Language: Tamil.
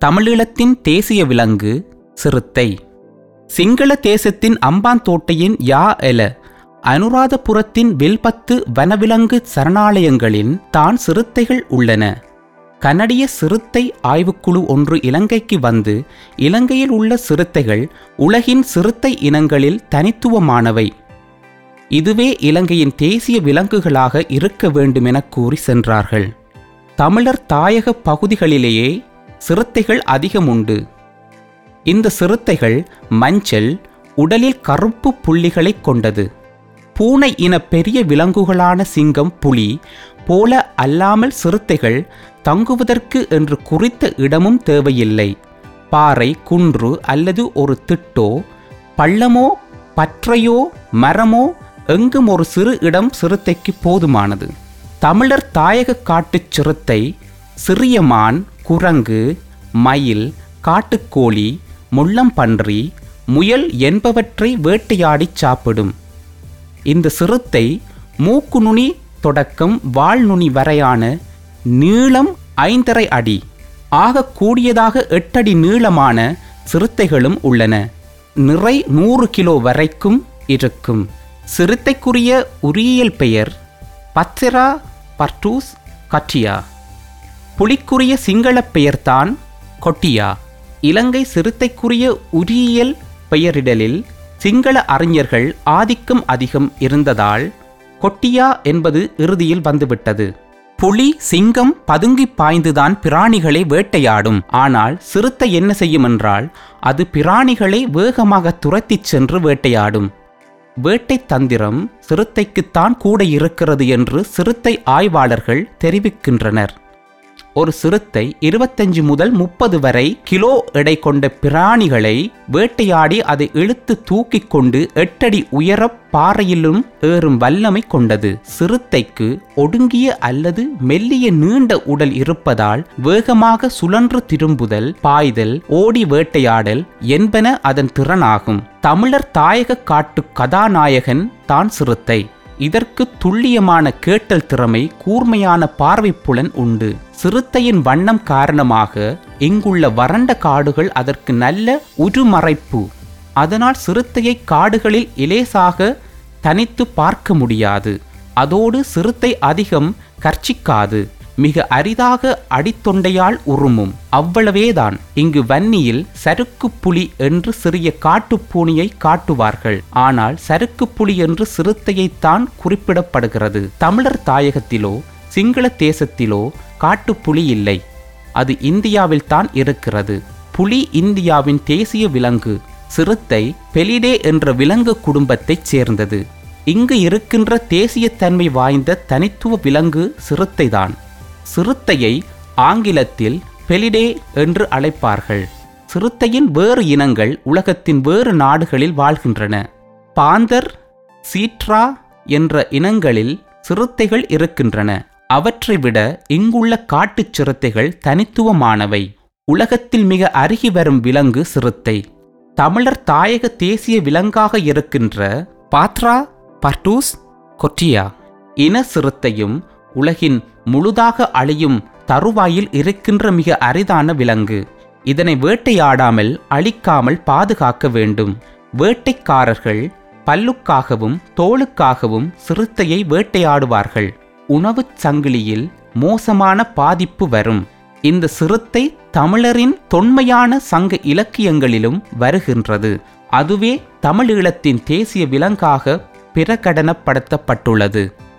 தமிழீழத்தின் தேசிய விலங்கு சிறுத்தை சிங்கள தேசத்தின் அம்பாந்தோட்டையின் யா எல அனுராதபுரத்தின் வில்பத்து வனவிலங்கு சரணாலயங்களின் தான் சிறுத்தைகள் உள்ளன கனடிய சிறுத்தை ஆய்வுக்குழு ஒன்று இலங்கைக்கு வந்து இலங்கையில் உள்ள சிறுத்தைகள் உலகின் சிறுத்தை இனங்களில் தனித்துவமானவை இதுவே இலங்கையின் தேசிய விலங்குகளாக இருக்க வேண்டுமென கூறி சென்றார்கள் தமிழர் தாயக பகுதிகளிலேயே சிறுத்தைகள் அதிகம் உண்டு இந்த சிறுத்தைகள் மஞ்சள் உடலில் கருப்பு புள்ளிகளைக் கொண்டது பூனை இன பெரிய விலங்குகளான சிங்கம் புலி போல அல்லாமல் சிறுத்தைகள் தங்குவதற்கு என்று குறித்த இடமும் தேவையில்லை பாறை குன்று அல்லது ஒரு திட்டோ பள்ளமோ பற்றையோ மரமோ எங்கும் ஒரு சிறு இடம் சிறுத்தைக்கு போதுமானது தமிழர் தாயக காட்டுச் சிறுத்தை சிறிய மான் குரங்கு மயில் காட்டுக்கோழி முள்ளம்பன்றி முயல் என்பவற்றை வேட்டையாடிச் சாப்பிடும் இந்த சிறுத்தை மூக்கு நுனி தொடக்கம் வால் நுனி வரையான நீளம் ஐந்தரை அடி ஆக கூடியதாக எட்டடி நீளமான சிறுத்தைகளும் உள்ளன நிறை நூறு கிலோ வரைக்கும் இருக்கும் சிறுத்தைக்குரிய உரியியல் பெயர் பத்செரா பர்டூஸ் கட்டியா புலிக்குரிய சிங்களப் பெயர்தான் கொட்டியா இலங்கை சிறுத்தைக்குரிய உரியியல் பெயரிடலில் சிங்கள அறிஞர்கள் ஆதிக்கம் அதிகம் இருந்ததால் கொட்டியா என்பது இறுதியில் வந்துவிட்டது புலி சிங்கம் பதுங்கி பாய்ந்துதான் பிராணிகளை வேட்டையாடும் ஆனால் சிறுத்தை என்ன செய்யும் என்றால் அது பிராணிகளை வேகமாக துரத்திச் சென்று வேட்டையாடும் வேட்டை தந்திரம் சிறுத்தைக்குத்தான் கூட இருக்கிறது என்று சிறுத்தை ஆய்வாளர்கள் தெரிவிக்கின்றனர் ஒரு சிறுத்தை இருபத்தஞ்சு முதல் முப்பது வரை கிலோ எடை கொண்ட பிராணிகளை வேட்டையாடி அதை இழுத்து தூக்கிக் கொண்டு எட்டடி உயர பாறையிலும் ஏறும் வல்லமை கொண்டது சிறுத்தைக்கு ஒடுங்கிய அல்லது மெல்லிய நீண்ட உடல் இருப்பதால் வேகமாக சுழன்று திரும்புதல் பாய்தல் ஓடி வேட்டையாடல் என்பன அதன் திறனாகும் தமிழர் தாயக காட்டு கதாநாயகன் தான் சிறுத்தை இதற்கு துல்லியமான கேட்டல் திறமை கூர்மையான பார்வைப்புலன் உண்டு சிறுத்தையின் வண்ணம் காரணமாக இங்குள்ள வறண்ட காடுகள் அதற்கு நல்ல உருமறைப்பு அதனால் சிறுத்தையை காடுகளில் இலேசாக தனித்து பார்க்க முடியாது அதோடு சிறுத்தை அதிகம் கர்ச்சிக்காது மிக அரிதாக அடித்தொண்டையால் உருமும் அவ்வளவேதான் இங்கு வன்னியில் சருக்கு புலி என்று சிறிய காட்டுப்பூனியை காட்டுவார்கள் ஆனால் சருக்கு புலி என்று சிறுத்தையைத்தான் குறிப்பிடப்படுகிறது தமிழர் தாயகத்திலோ சிங்கள தேசத்திலோ காட்டுப்புலி இல்லை அது இந்தியாவில் தான் இருக்கிறது புலி இந்தியாவின் தேசிய விலங்கு சிறுத்தை பெலிடே என்ற விலங்கு குடும்பத்தைச் சேர்ந்தது இங்கு இருக்கின்ற தேசியத்தன்மை வாய்ந்த தனித்துவ விலங்கு சிறுத்தைதான் சிறுத்தையை ஆங்கிலத்தில் பெலிடே என்று அழைப்பார்கள் சிறுத்தையின் வேறு இனங்கள் உலகத்தின் வேறு நாடுகளில் வாழ்கின்றன பாந்தர் சீட்ரா என்ற இனங்களில் சிறுத்தைகள் இருக்கின்றன அவற்றை விட இங்குள்ள காட்டுச் சிறுத்தைகள் தனித்துவமானவை உலகத்தில் மிக அருகி வரும் விலங்கு சிறுத்தை தமிழர் தாயக தேசிய விலங்காக இருக்கின்ற பாத்ரா பர்டூஸ் கொட்டியா இன சிறுத்தையும் உலகின் முழுதாக அழியும் தருவாயில் இருக்கின்ற மிக அரிதான விலங்கு இதனை வேட்டையாடாமல் அழிக்காமல் பாதுகாக்க வேண்டும் வேட்டைக்காரர்கள் பல்லுக்காகவும் தோலுக்காகவும் சிறுத்தையை வேட்டையாடுவார்கள் உணவுச் சங்கிலியில் மோசமான பாதிப்பு வரும் இந்த சிறுத்தை தமிழரின் தொன்மையான சங்க இலக்கியங்களிலும் வருகின்றது அதுவே தமிழீழத்தின் தேசிய விலங்காக பிரகடனப்படுத்தப்பட்டுள்ளது